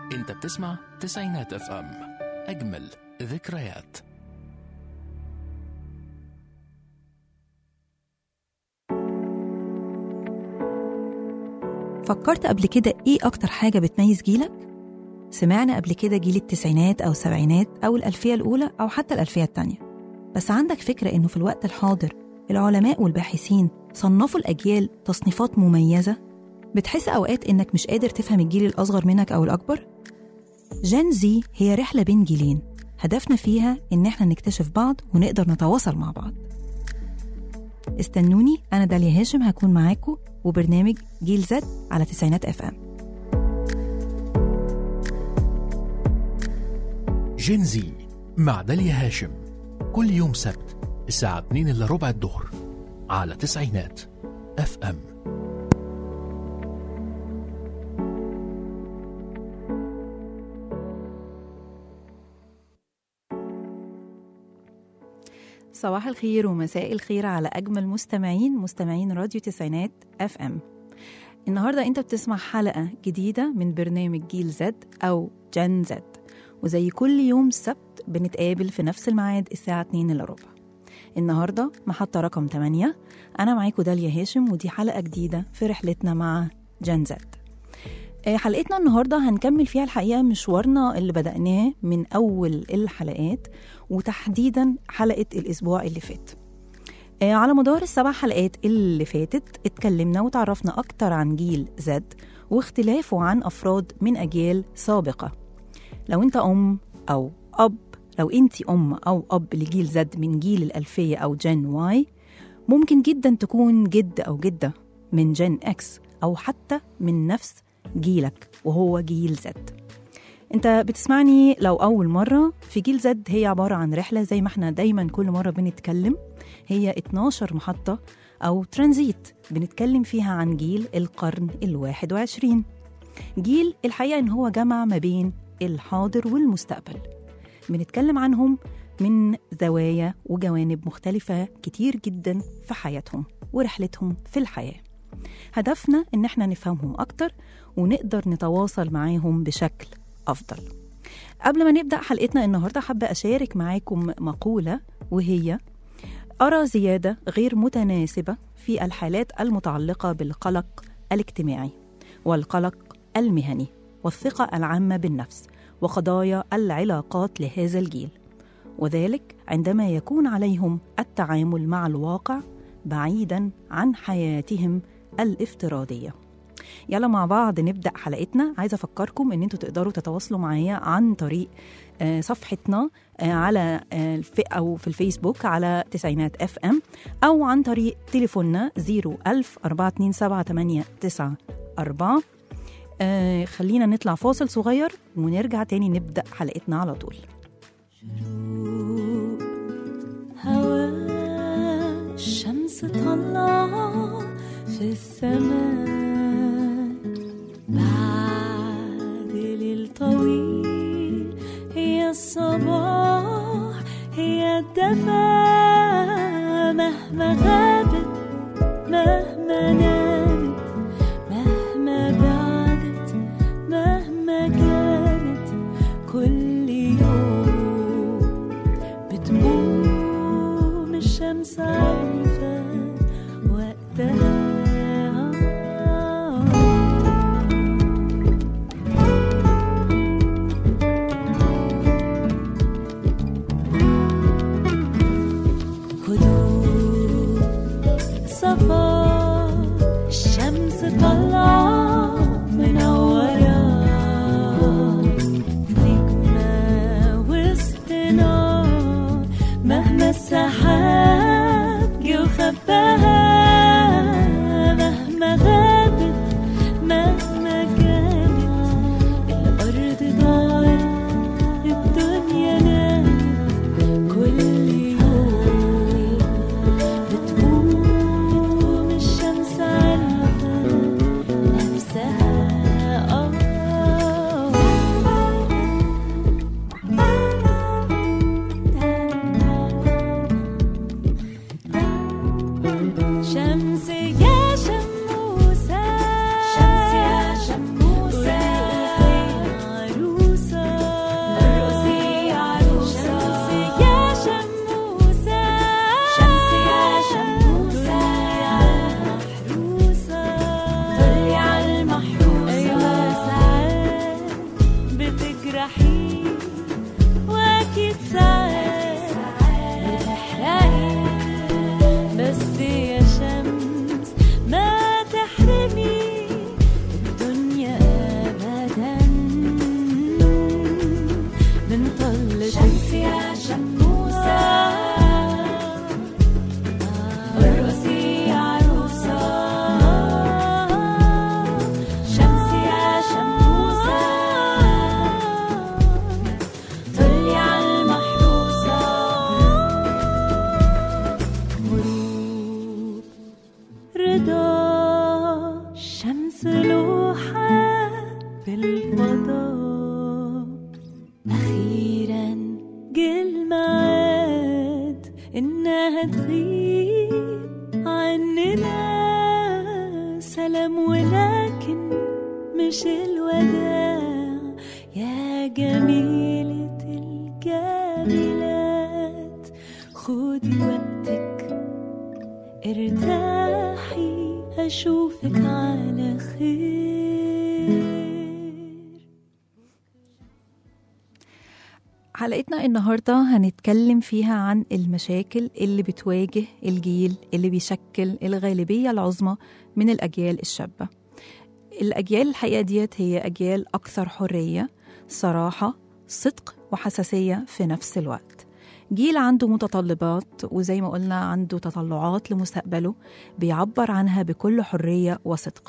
انت بتسمع تسعينات اف ام اجمل ذكريات فكرت قبل كده إيه أكتر حاجة بتميز جيلك؟ سمعنا قبل كده جيل التسعينات أو السبعينات أو الألفية الأولى أو حتى الألفية التانية بس عندك فكرة إنه في الوقت الحاضر العلماء والباحثين صنفوا الأجيال تصنيفات مميزة؟ بتحس أوقات إنك مش قادر تفهم الجيل الأصغر منك أو الأكبر؟ جين زي هي رحلة بين جيلين هدفنا فيها إن إحنا نكتشف بعض ونقدر نتواصل مع بعض استنوني أنا داليا هاشم هكون معاكم وبرنامج جيل زد على تسعينات اف ام جينزي مع داليا هاشم كل يوم سبت الساعة 2 إلا ربع الظهر على تسعينات اف ام صباح الخير ومساء الخير على أجمل مستمعين مستمعين راديو تسعينات اف ام النهاردة أنت بتسمع حلقة جديدة من برنامج جيل زد أو جن زد وزي كل يوم سبت بنتقابل في نفس الميعاد الساعة 2 إلا ربع النهاردة محطة رقم 8 أنا معاكم داليا هاشم ودي حلقة جديدة في رحلتنا مع جن زد آه، حلقتنا النهاردة هنكمل فيها الحقيقة مشوارنا اللي بدأناه من أول الحلقات وتحديدا حلقة الأسبوع اللي فات آه، على مدار السبع حلقات اللي فاتت اتكلمنا وتعرفنا أكتر عن جيل زد واختلافه عن أفراد من أجيال سابقة لو أنت أم أو أب لو أنت أم أو أب لجيل زد من جيل الألفية أو جن واي ممكن جدا تكون جد أو جدة من جن إكس أو حتى من نفس جيلك وهو جيل زد انت بتسمعني لو اول مره في جيل زد هي عباره عن رحله زي ما احنا دايما كل مره بنتكلم هي 12 محطه او ترانزيت بنتكلم فيها عن جيل القرن الواحد وعشرين جيل الحقيقه ان هو جمع ما بين الحاضر والمستقبل بنتكلم عنهم من زوايا وجوانب مختلفه كتير جدا في حياتهم ورحلتهم في الحياه هدفنا ان احنا نفهمهم اكتر ونقدر نتواصل معاهم بشكل افضل قبل ما نبدا حلقتنا النهارده حابه اشارك معاكم مقوله وهي ارى زياده غير متناسبه في الحالات المتعلقه بالقلق الاجتماعي والقلق المهني والثقه العامه بالنفس وقضايا العلاقات لهذا الجيل وذلك عندما يكون عليهم التعامل مع الواقع بعيدا عن حياتهم الافتراضيه يلا مع بعض نبدا حلقتنا عايزه افكركم ان انتوا تقدروا تتواصلوا معايا عن طريق آه، صفحتنا آه، على آه، الف او في الفيسبوك على تسعينات اف ام او عن طريق تليفوننا 01000 427 4 آه خلينا نطلع فاصل صغير ونرجع تاني نبدا حلقتنا على طول هوا الشمس طلع في السماء بعد ليل طويل هي الصباح هي الدفا مهما غابت مهما نامت مهما بعدت مهما كانت كل يوم بتقوم الشمس عارفة وقتها هدوء صفا الشمس طلع منورة نجمة وسطنا مهما السحاب جه وخباها مهما غابت مهما كانت الأرض ضاعت الدنيا نامت كل يوم بتقوم الشمس عارفة سلام ولكن مش الوداع يا جميلة الجميلات خدي وقتك ارتاحي أشوفك على خير حلقتنا النهاردة هنتكلم فيها عن المشاكل اللي بتواجه الجيل اللي بيشكل الغالبية العظمى من الأجيال الشابة الأجيال الحقيقة ديت هي أجيال أكثر حرية صراحة صدق وحساسية في نفس الوقت جيل عنده متطلبات وزي ما قلنا عنده تطلعات لمستقبله بيعبر عنها بكل حرية وصدق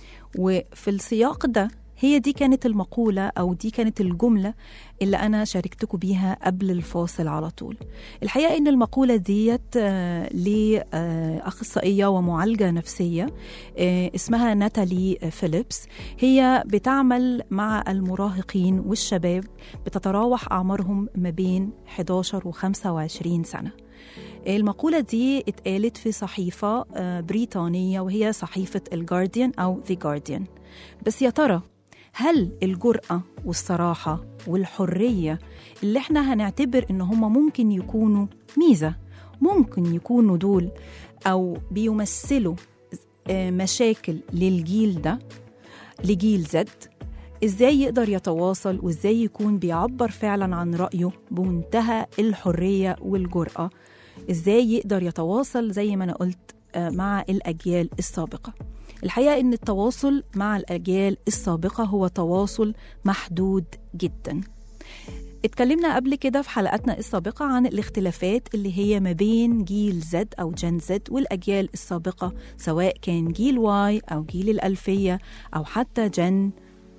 وفي السياق ده هي دي كانت المقولة أو دي كانت الجملة اللي أنا شاركتكم بيها قبل الفاصل على طول الحقيقة إن المقولة ديت آه، لأخصائية ومعالجة نفسية آه، اسمها ناتالي فيليبس هي بتعمل مع المراهقين والشباب بتتراوح أعمارهم ما بين 11 و 25 سنة المقولة دي اتقالت في صحيفة آه، بريطانية وهي صحيفة الجارديان أو The Guardian بس يا ترى هل الجرأة والصراحة والحرية اللي احنا هنعتبر ان هم ممكن يكونوا ميزة ممكن يكونوا دول او بيمثلوا آه، مشاكل للجيل ده لجيل زد ازاي يقدر يتواصل وازاي يكون بيعبر فعلا عن رأيه بمنتهى الحرية والجرأة ازاي يقدر يتواصل زي ما انا قلت آه، مع الأجيال السابقة الحقيقة إن التواصل مع الأجيال السابقة هو تواصل محدود جدا اتكلمنا قبل كده في حلقاتنا السابقة عن الاختلافات اللي هي ما بين جيل زد أو جن زد والأجيال السابقة سواء كان جيل واي أو جيل الألفية أو حتى جن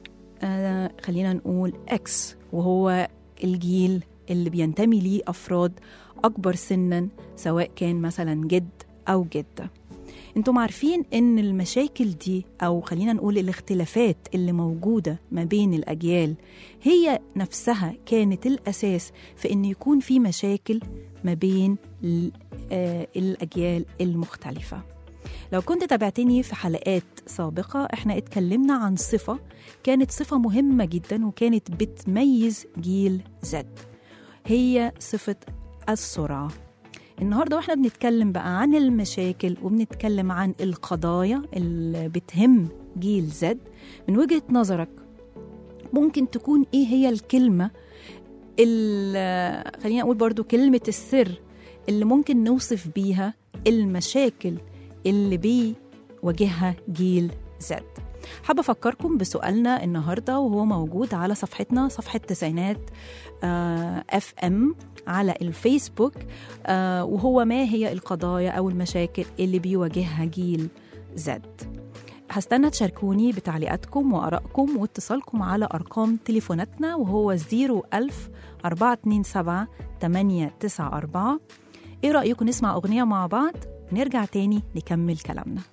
آه خلينا نقول اكس وهو الجيل اللي بينتمي ليه أفراد أكبر سنا سواء كان مثلا جد أو جدة انتم عارفين ان المشاكل دي او خلينا نقول الاختلافات اللي موجودة ما بين الأجيال هي نفسها كانت الأساس في ان يكون في مشاكل ما بين ال- آه، الأجيال المختلفة لو كنت تابعتني في حلقات سابقة احنا اتكلمنا عن صفة كانت صفة مهمة جدا وكانت بتميز جيل زد هي صفة السرعة النهارده واحنا بنتكلم بقى عن المشاكل وبنتكلم عن القضايا اللي بتهم جيل زد من وجهة نظرك ممكن تكون ايه هي الكلمة ال- خلينا اقول برضو كلمة السر اللي ممكن نوصف بيها المشاكل اللي بيواجهها جيل زد حابة أفكركم بسؤالنا النهاردة وهو موجود على صفحتنا صفحة تسعينات اف ام على الفيسبوك آه، وهو ما هي القضايا أو المشاكل اللي بيواجهها جيل زد هستنى تشاركوني بتعليقاتكم وآرائكم واتصالكم على أرقام تليفوناتنا وهو 01000 427 894 إيه رأيكم نسمع أغنية مع بعض نرجع تاني نكمل كلامنا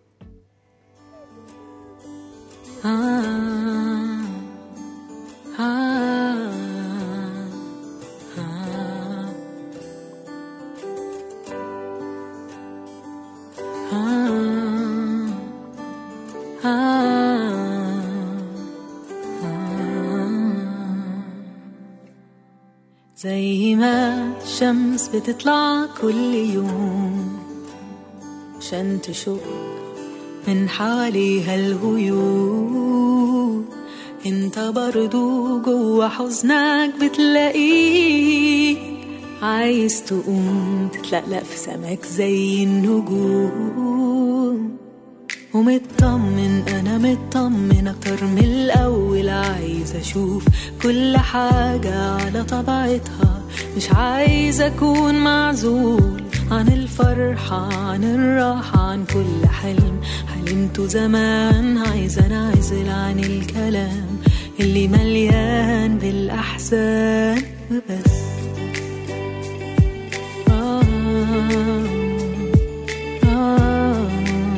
زي ما الشمس بتطلع كل يوم عشان تشق من حواليها الغيوم انت برضو جوا حزنك بتلاقيه عايز تقوم تتلقلق في سماك زي النجوم ومطمن انا مطمن اكتر من الاول عايز اشوف كل حاجة على طبيعتها مش عايز اكون معزول عن الفرحة عن الراحة عن كل حلم حلمته زمان عايز انعزل عن الكلام اللي مليان بالاحزان وبس آه آه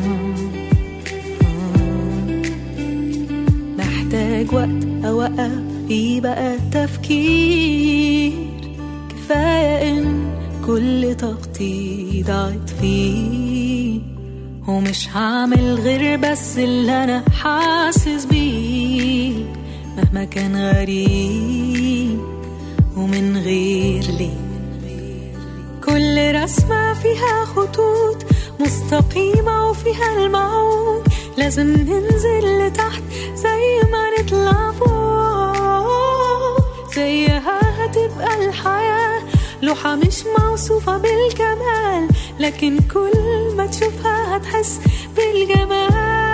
محتاج وقت أوقف فيه بقى التفكير كفاية إن كل طاقتي ضاعت فيه ومش هعمل غير بس اللي انا حاسس بيه مهما كان غريب ومن غير ليه كل رسمة فيها خطوط مستقيمة وفيها الموج لازم ننزل لتحت زي ما نطلع فوق زيها هتبقى الحياة لوحة مش موصوفة بالكمال لكن كل ما تشوفها هتحس بالجمال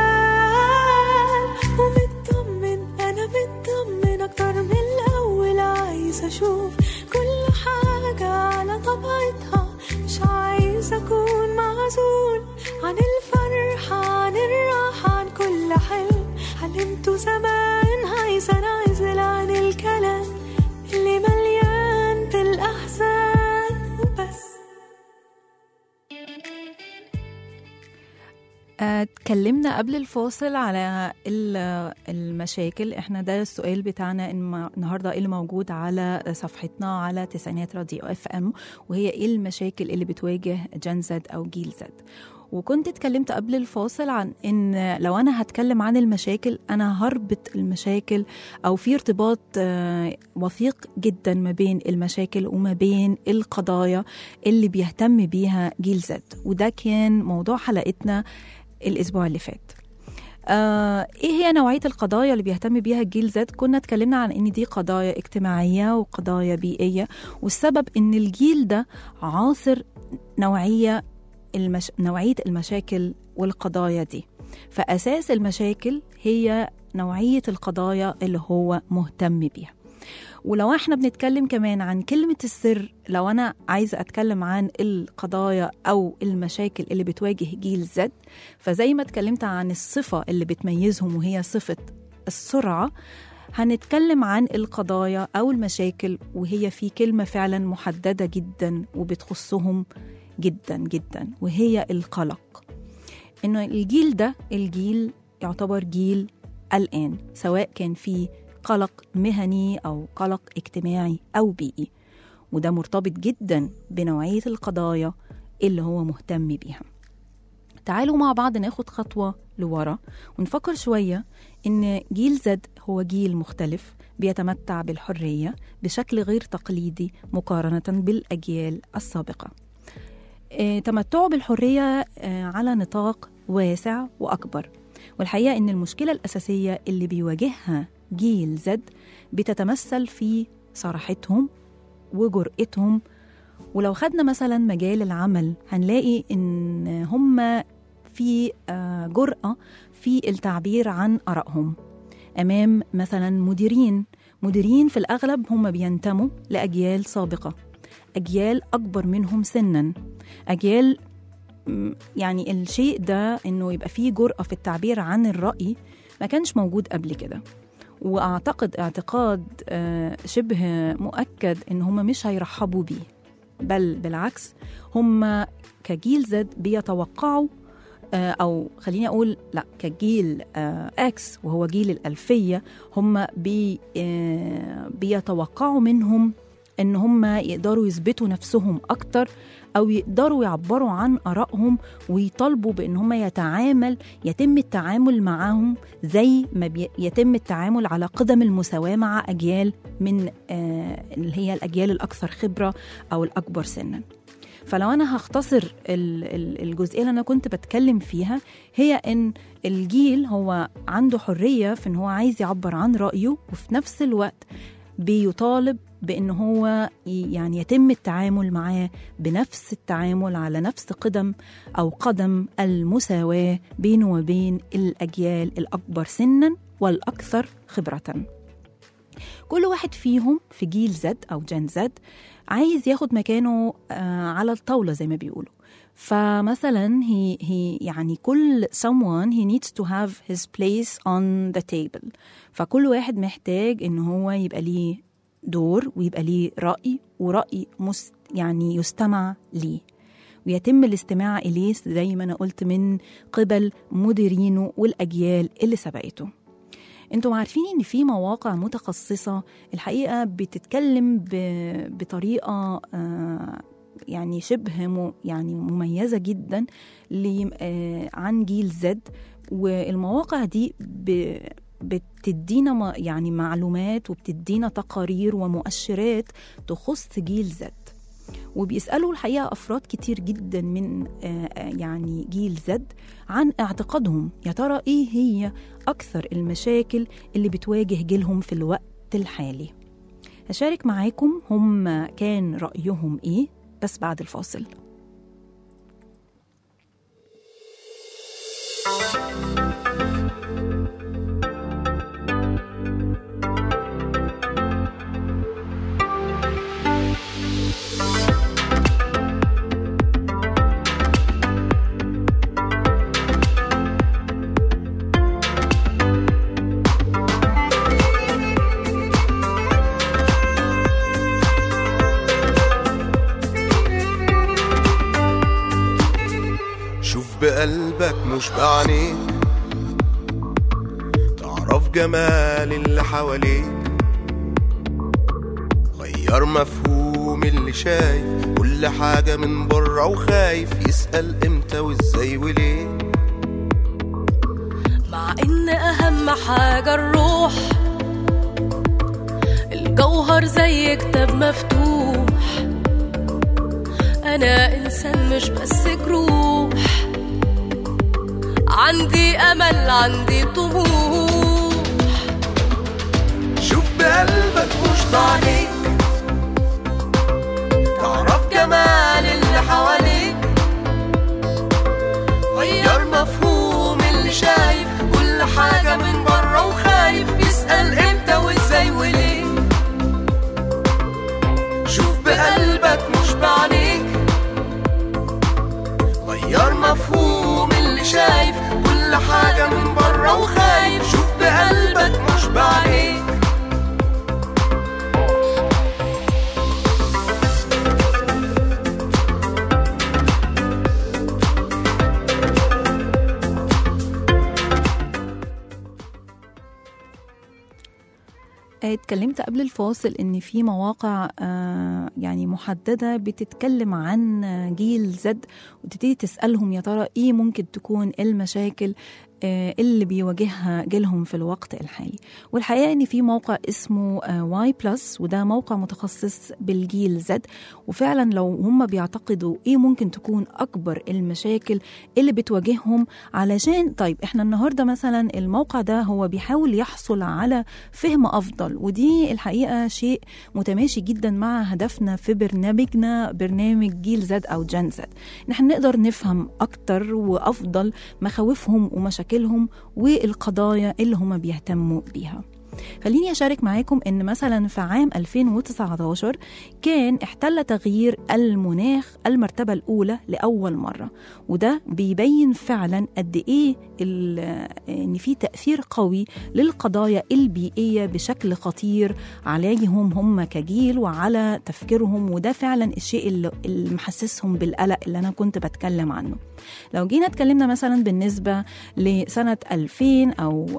ومطمن أنا مطمن أكتر من الأول عايز أشوف كل حاجة على طبيعتها مش عايز أكون معزول عن الفرحة عن الراحة عن كل حلم حلمته زمان عايز أنعزل عن الكلام اللي مليان بالأحزان وبس آه، اتكلمنا قبل الفاصل على ال- المشاكل احنا ده السؤال بتاعنا الم- النهارده إيه اللي موجود على صفحتنا على تسعينات راديو اف ام وهي ايه المشاكل اللي بتواجه جن زد او جيل زد وكنت اتكلمت قبل الفاصل عن ان لو انا هتكلم عن المشاكل انا هربط المشاكل او في ارتباط آه، وثيق جدا ما بين المشاكل وما بين القضايا اللي بيهتم بيها جيل زد وده كان موضوع حلقتنا الاسبوع اللي فات آه ايه هي نوعيه القضايا اللي بيهتم بيها الجيل زد كنا اتكلمنا عن ان دي قضايا اجتماعيه وقضايا بيئيه والسبب ان الجيل ده عاصر نوعيه المش... نوعيه المشاكل والقضايا دي فاساس المشاكل هي نوعيه القضايا اللي هو مهتم بيها ولو احنا بنتكلم كمان عن كلمة السر لو أنا عايزة أتكلم عن القضايا أو المشاكل اللي بتواجه جيل زد فزي ما اتكلمت عن الصفة اللي بتميزهم وهي صفة السرعة هنتكلم عن القضايا أو المشاكل وهي في كلمة فعلا محددة جدا وبتخصهم جدا جدا وهي القلق إنه الجيل ده الجيل يعتبر جيل قلقان سواء كان فيه قلق مهني أو قلق اجتماعي أو بيئي وده مرتبط جدا بنوعية القضايا اللي هو مهتم بيها تعالوا مع بعض ناخد خطوة لورا ونفكر شوية إن جيل زد هو جيل مختلف بيتمتع بالحرية بشكل غير تقليدي مقارنة بالأجيال السابقة آه، تمتعه بالحرية آه، على نطاق واسع وأكبر والحقيقة إن المشكلة الأساسية اللي بيواجهها جيل زد بتتمثل في صراحتهم وجرأتهم ولو خدنا مثلا مجال العمل هنلاقي ان هم في آه، جرأة في التعبير عن آرائهم أمام مثلا مديرين مديرين في الأغلب هم بينتموا لأجيال سابقة أجيال أكبر منهم سنا أجيال م، يعني الشيء ده إنه يبقى فيه جرأة في التعبير عن الرأي ما كانش موجود قبل كده واعتقد اعتقاد آه، شبه مؤكد ان هم مش هيرحبوا بيه بل بالعكس هم كجيل زد بيتوقعوا آه، او خليني اقول لا كجيل آه، اكس وهو جيل الالفيه هم بي آه، بيتوقعوا منهم ان هم يقدروا يثبتوا نفسهم اكتر او يقدروا يعبروا عن ارائهم ويطالبوا بان هم يتعامل يتم التعامل معهم زي ما بي- يتم التعامل على قدم المساواة مع أجيال من آه، اللي هي الأجيال الأكثر خبرة أو الأكبر سنا فلو أنا هختصر ال- ال- الجزئية اللي أنا كنت بتكلم فيها هي إن الجيل هو عنده حرية في إن هو عايز يعبر عن رأيه وفي نفس الوقت بيطالب بإن هو ي- يعني يتم التعامل معاه بنفس التعامل على نفس قدم أو قدم المساواة بينه وبين الأجيال الأكبر سنا والأكثر خبرة كل واحد فيهم في جيل زد أو جن زد عايز ياخد مكانه آه، على الطاولة زي ما بيقولوا فمثلا هي هي يعني كل someone he needs to have his place on the table فكل واحد محتاج ان هو يبقى ليه دور ويبقى ليه رأي ورأي مست يعني يستمع ليه ويتم الاستماع إليه زي ما أنا قلت من قبل مديرينه والأجيال اللي سبقته انتم عارفين ان في مواقع متخصصة الحقيقة بتتكلم ب- بطريقة آه، يعني شبه م- يعني مميزة جدا ل- آه، عن جيل زد والمواقع دي ب بتدينا ما- يعني معلومات وبتدينا تقارير ومؤشرات تخص جيل زد وبيسألوا الحقيقة أفراد كتير جدا من آه، آه، يعني جيل زد عن اعتقادهم يا ترى إيه هي أكثر المشاكل اللي بتواجه جيلهم في الوقت الحالي هشارك معاكم هم كان رأيهم إيه بس بعد الفاصل شوف بقلبك مش بعينيك تعرف جمال اللي حواليك غير مفهوم اللي شايف كل حاجة من بره وخايف يسأل امتى وازاي وليه مع ان اهم حاجة الروح الجوهر زي كتاب مفتوح انا انسان مش بس جروح عندي امل عندي طموح شوف بقلبك مش بعينيك تعرف جمال اللي حواليك غير مفهوم اللي شايف كل حاجة من بره وخايف يسأل امتى وازاي وليه شوف بقلبك مش بعينيك غير مفهوم اللي شايف كل حاجة من بره وخايف شوف بقلبك مش بعينيك آه، اتكلمت قبل الفاصل ان في مواقع آه، يعني محدده بتتكلم عن آه، جيل زد وتبتدي تسالهم يا ترى ايه ممكن تكون المشاكل آه، اللي بيواجهها جيلهم في الوقت الحالي والحقيقه ان في موقع اسمه واي بلس وده موقع متخصص بالجيل زد وفعلا لو هم بيعتقدوا ايه ممكن تكون اكبر المشاكل اللي بتواجههم علشان طيب احنا النهارده مثلا الموقع ده هو بيحاول يحصل على فهم افضل ودي الحقيقه شيء متماشي جدا مع هدفنا في برنامجنا برنامج جيل زد او جن زد ان احنا نقدر نفهم اكتر وافضل مخاوفهم ومشاكلهم والقضايا اللي هم بيهتموا بيها خليني أشارك معاكم إن مثلا في عام 2019 كان احتل تغيير المناخ المرتبة الأولى لأول مرة وده بيبين فعلا قد إيه ال- إن في تأثير قوي للقضايا البيئية بشكل خطير عليهم هم كجيل وعلى تفكيرهم وده فعلا الشيء اللي اللي محسسهم بالقلق اللي أنا كنت بتكلم عنه لو جينا اتكلمنا مثلا بالنسبة لسنة 2000 أو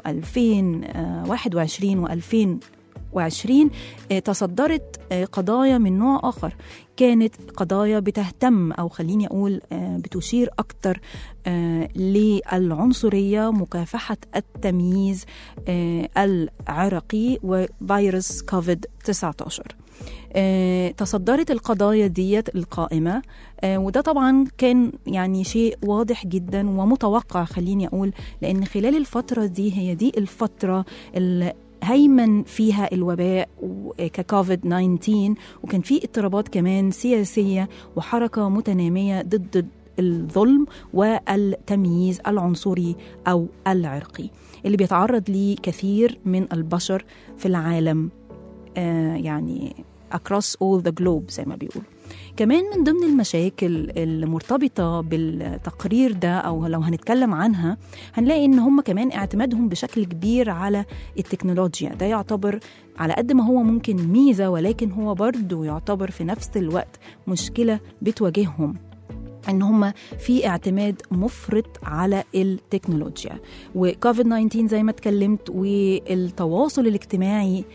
2021 و2020 تصدرت آه، قضايا من نوع آخر كانت قضايا بتهتم أو خليني أقول آه، بتشير أكتر آه، للعنصرية مكافحة التمييز آه، العرقي وفيروس كوفيد 19 آه، تصدرت القضايا ديت القائمة آه، وده طبعا كان يعني شيء واضح جدا ومتوقع خليني أقول لأن خلال الفترة دي هي دي الفترة اللي هيمن فيها الوباء و- ككوفيد 19 وكان في اضطرابات كمان سياسية وحركة متنامية ضد الظلم والتمييز العنصري أو العرقي اللي بيتعرض ليه كثير من البشر في العالم آه، يعني across all the globe زي ما بيقولوا كمان من ضمن المشاكل المرتبطة بالتقرير ده أو لو هنتكلم عنها هنلاقي إن هم كمان اعتمادهم بشكل كبير على التكنولوجيا ده يعتبر على قد ما هو ممكن ميزة ولكن هو برضه يعتبر في نفس الوقت مشكلة بتواجههم ان هم في اعتماد مفرط على التكنولوجيا وكوفيد 19 زي ما اتكلمت والتواصل الاجتماعي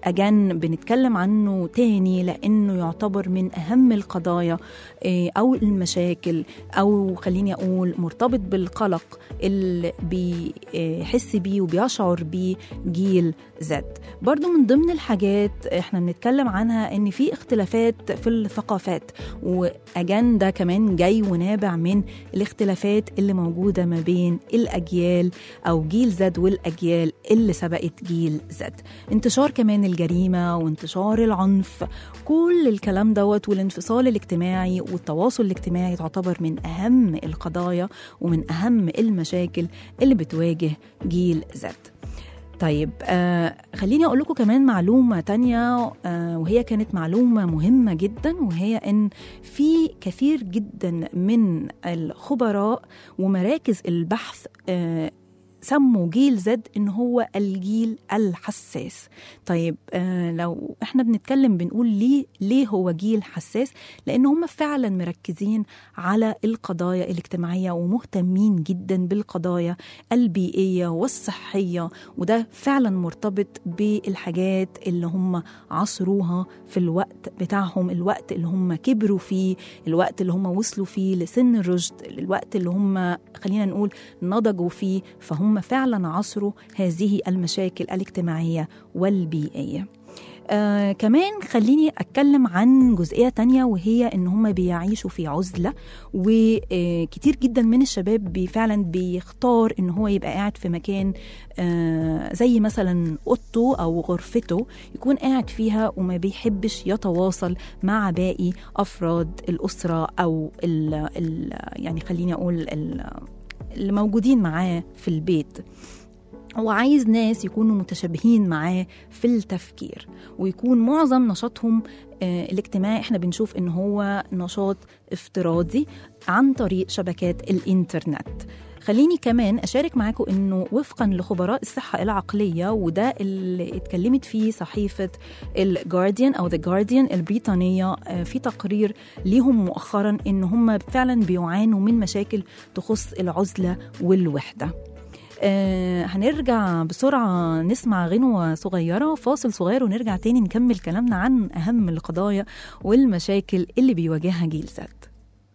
واجان بنتكلم عنه تاني لانه يعتبر من اهم القضايا آه، او المشاكل او خليني اقول مرتبط بالقلق اللي بيحس بيه وبيشعر بيه جيل زد برضو من ضمن الحاجات احنا بنتكلم عنها ان في اختلافات في الثقافات واجان ده كمان جاي ونابع من الاختلافات اللي موجوده ما بين الاجيال او جيل زد والاجيال اللي سبقت جيل زد انتشار كمان الجريمه وانتشار العنف كل الكلام دوت والانفصال الاجتماعي والتواصل الاجتماعي تعتبر من اهم القضايا ومن اهم المشاكل اللي بتواجه جيل زد طيب آه خليني أقول لكم كمان معلومة تانية آه وهي كانت معلومة مهمة جدا وهي إن في كثير جدا من الخبراء ومراكز البحث آه سموا جيل زد ان هو الجيل الحساس طيب آه لو احنا بنتكلم بنقول ليه ليه هو جيل حساس لان هم فعلا مركزين على القضايا الاجتماعيه ومهتمين جدا بالقضايا البيئيه والصحيه وده فعلا مرتبط بالحاجات اللي هم عصروها في الوقت بتاعهم الوقت اللي هم كبروا فيه الوقت اللي هم وصلوا فيه لسن الرشد الوقت اللي هم خلينا نقول نضجوا فيه فهم فعلا عصروا هذه المشاكل الاجتماعيه والبيئيه آه كمان خليني أتكلم عن جزئية تانية وهي إن هم بيعيشوا في عزلة وكتير جدا من الشباب بي فعلا بيختار إن هو يبقى قاعد في مكان آه زي مثلا أوضته أو غرفته يكون قاعد فيها وما بيحبش يتواصل مع باقي أفراد الأسرة أو ال ال يعني خليني أقول ال اللي موجودين معاه في البيت هو عايز ناس يكونوا متشابهين معاه في التفكير ويكون معظم نشاطهم آه، الاجتماعي احنا بنشوف ان هو نشاط افتراضي عن طريق شبكات الانترنت خليني كمان أشارك معاكم إنه وفقا لخبراء الصحة العقلية وده اللي اتكلمت فيه صحيفة الجارديان أو ذا جارديان البريطانية آه، في تقرير ليهم مؤخرا إن هم فعلا بيعانوا من مشاكل تخص العزلة والوحدة آه هنرجع بسرعة نسمع غنوة صغيرة فاصل صغير ونرجع تاني نكمل كلامنا عن أهم القضايا والمشاكل اللي بيواجهها جيل زد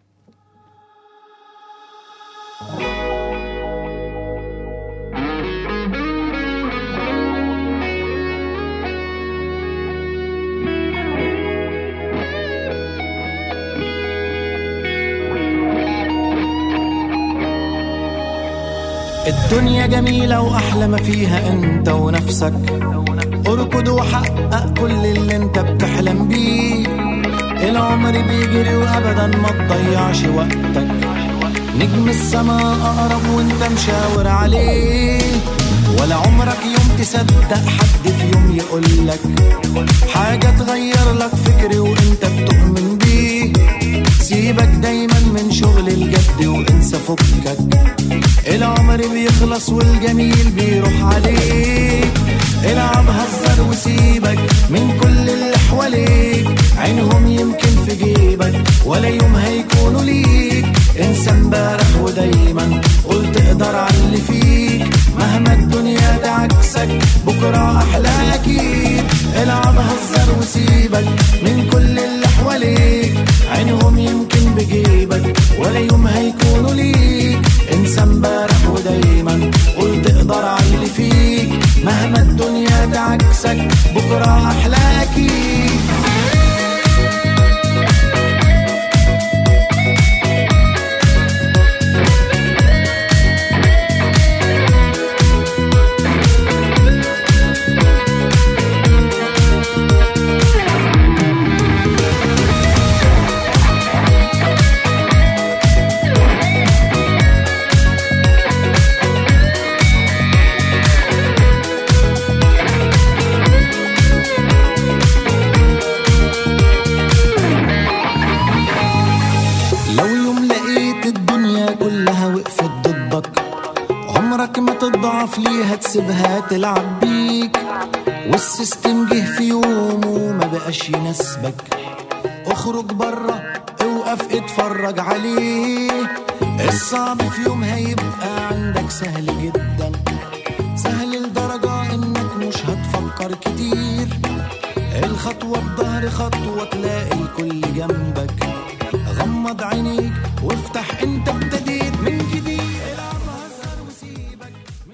الدنيا جميلة وأحلى ما فيها أنت ونفسك اركض وحقق كل اللي أنت بتحلم بيه العمر بيجري وأبدا ما تضيعش وقتك نجم السماء أقرب وأنت مشاور عليه ولا عمرك يوم تصدق حد في يوم يقولك حاجة تغير لك فكري وأنت بتؤمن بيه سيبك دايما من شغل الجد وانسى فكك العمر بيخلص والجميل بيروح عليك العب هزر وسيبك من كل اللي حواليك عينهم يمكن في جيبك ولا يوم هيكونوا ليك انسى امبارح ودايما قول تقدر على اللي فيك مهما الدنيا تعكسك بكرة أحلى أكيد العب هزر وسيبك من كل اللي حواليك عينهم يمكن بجيبك ولا يوم هيكونوا ليك انسى امبارح ودايما قول تقدر على اللي فيك مهما الدنيا تعكسك بكرة أحلى أكيد لو يوم لقيت الدنيا كلها وقفت ضدك عمرك ما تضعف ليها تسيبها تلعب بيك والسيستم جه في يوم وما بقاش يناسبك اخرج بره اوقف اتفرج عليه الصعب في يوم هيبقى عندك سهل جدا سهل لدرجة انك مش هتفكر كتير كل خطوة تلاقي الكل جنبك غمض عينيك وافتح انت ابتديت من جديد العب هزر وسيبك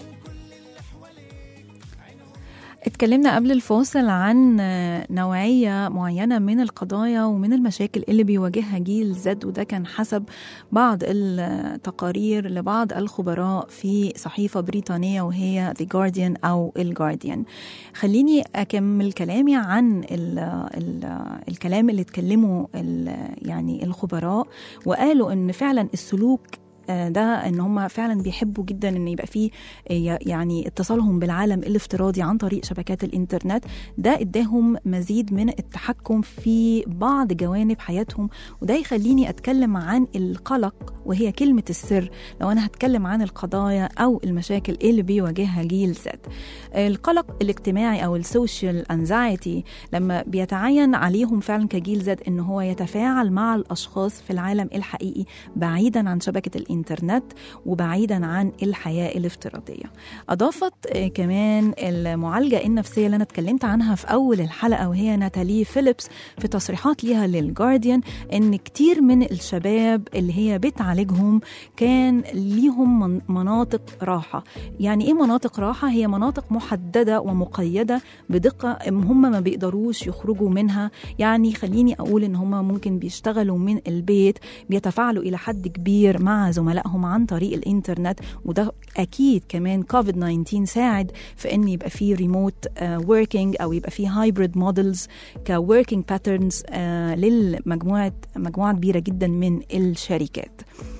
اتكلمنا قبل الفاصل عن نوعية معينة من القضايا ومن المشاكل اللي بيواجهها جيل زد وده كان حسب بعض التقارير لبعض الخبراء في صحيفة بريطانية وهي The Guardian أو الجارديان خليني أكمل كلامي عن ال ال الكلام اللي اتكلموا ال- يعني الخبراء وقالوا إن فعلا السلوك آه، ده ان هم فعلا بيحبوا جدا ان يبقى فيه آه، يعني اتصالهم بالعالم الافتراضي عن طريق شبكات الانترنت ده اداهم مزيد من التحكم في بعض جوانب حياتهم وده يخليني اتكلم عن القلق وهي كلمه السر لو انا هتكلم عن القضايا او المشاكل اللي بيواجهها جيل زد القلق الاجتماعي او السوشيال انزايتي لما بيتعين عليهم فعلا كجيل زد ان هو يتفاعل مع الاشخاص في العالم الحقيقي بعيدا عن شبكه الانترنت وبعيدا عن الحياه الافتراضيه اضافت آه، كمان المعالجه النفسيه اللي انا اتكلمت عنها في اول الحلقه وهي ناتالي فيليبس في تصريحات ليها للجارديان ان كتير من الشباب اللي هي بتعالجهم كان ليهم من- مناطق راحه يعني ايه مناطق راحه هي مناطق محدده ومقيده بدقه هم ما بيقدروش يخرجوا منها يعني خليني اقول ان هم ممكن بيشتغلوا من البيت بيتفاعلوا الى حد كبير مع زملائهم عن طريق الانترنت وده اكيد كمان كوفيد 19 ساعد في ان يبقى في ريموت وركينج او يبقى في هايبريد مودلز كوركينج باترنز للمجموعه مجموعه كبيره جدا من الشركات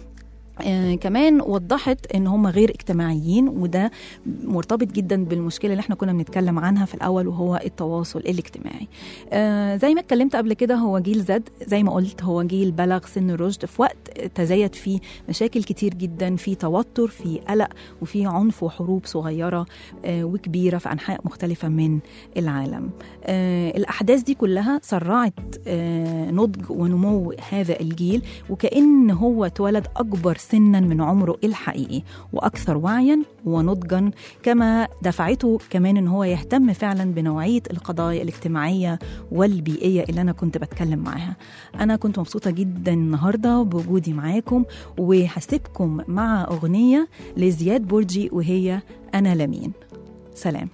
آه كمان وضحت ان هم غير اجتماعيين وده مرتبط جدا بالمشكله اللي احنا كنا بنتكلم عنها في الاول وهو التواصل الاجتماعي آه زي ما اتكلمت قبل كده هو جيل زد زي ما قلت هو جيل بلغ سن الرشد في وقت تزايد فيه مشاكل كتير جدا في توتر في قلق وفي عنف وحروب صغيره آه وكبيره في انحاء مختلفه من العالم آه الاحداث دي كلها سرعت آه نضج ونمو هذا الجيل وكأن هو اتولد أكبر سنا من عمره الحقيقي وأكثر وعيا ونضجا كما دفعته كمان إن هو يهتم فعلا بنوعية القضايا الاجتماعية والبيئية اللي أنا كنت بتكلم معاها أنا كنت مبسوطة جدا النهاردة بوجودي معاكم وهسيبكم مع أغنية لزياد برجي وهي أنا لمين سلام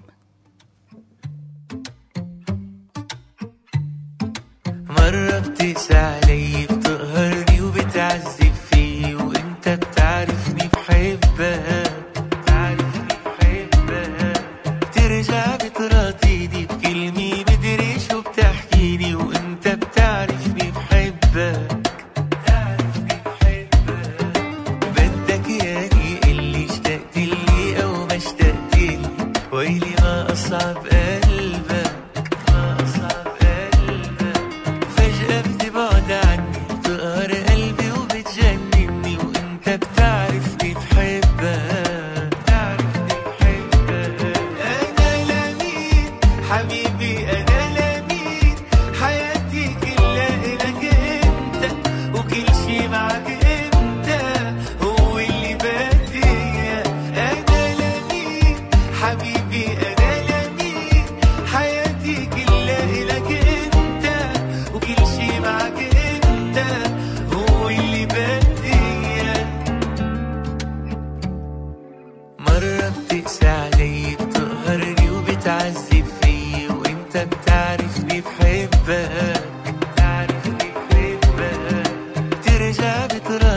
مرة بتقسى علي بتقهرني وبتعذب فيه وانت بتعرفني بحبك بتعرفني بحبك بترجع بتراضيني بكلمة بدريش وبتحكيني وانت بتعرفني بحبك بتعرفني بحبك بدك ياني اللي اشتقت لي او ما اشتقت لي ويلي ما اصعب قلبك ما اصعب قلبك فجأة بتبعد عني بتقهر قلبي وبتجنني وانت بتعرفني بحبك بتعرفني بحبك انا لمين حبيبي انا لمين حياتي كلها الك انت وكل شي معك انت هو اللي بدي اياه انا لمين حبيبي انا لمين حياتي كلها الك انت وكل شي معك انت هو اللي بدي اياه مرة بتقسى علي بتقهرني وبتعذب فيي وانت بتعرفني بحبك بتعرفني بحبك بترجع بتراضيني